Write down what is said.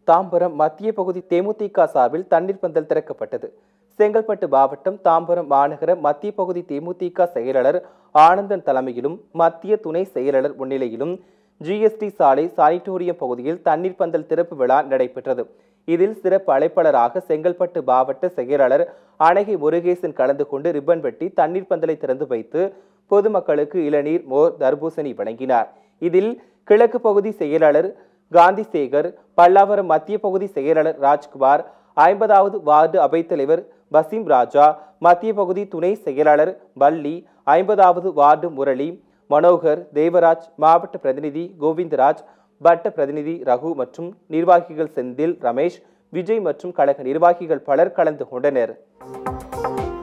தாம்பரம் மத்திய பகுதி தேமுதிக சார்பில் தண்ணீர் பந்தல் திறக்கப்பட்டது செங்கல்பட்டு மாவட்டம் தாம்பரம் மாநகர மத்திய பகுதி தேமுதிக செயலாளர் ஆனந்தன் தலைமையிலும் மத்திய துணை செயலாளர் முன்னிலையிலும் ஜிஎஸ்டி சாலை சானிட்டோரியம் பகுதியில் தண்ணீர் பந்தல் திறப்பு விழா நடைபெற்றது இதில் சிறப்பு அழைப்பாளராக செங்கல்பட்டு மாவட்ட செயலாளர் அணகி முருகேசன் கலந்து கொண்டு ரிப்பன் வெட்டி தண்ணீர் பந்தலை திறந்து வைத்து பொதுமக்களுக்கு இளநீர் மோர் தர்பூசணி வழங்கினார் இதில் கிழக்கு பகுதி செயலாளர் காந்திசேகர் பல்லாவரம் மத்திய பகுதி செயலாளர் ராஜ்குமார் ஐம்பதாவது வார்டு அவைத்தலைவர் பசீம் ராஜா மத்திய பகுதி துணை செயலாளர் பள்ளி ஐம்பதாவது வார்டு முரளி மனோகர் தேவராஜ் மாவட்ட பிரதிநிதி கோவிந்தராஜ் வட்ட பிரதிநிதி ரகு மற்றும் நிர்வாகிகள் செந்தில் ரமேஷ் விஜய் மற்றும் கழக நிர்வாகிகள் பலர் கலந்து கொண்டனர்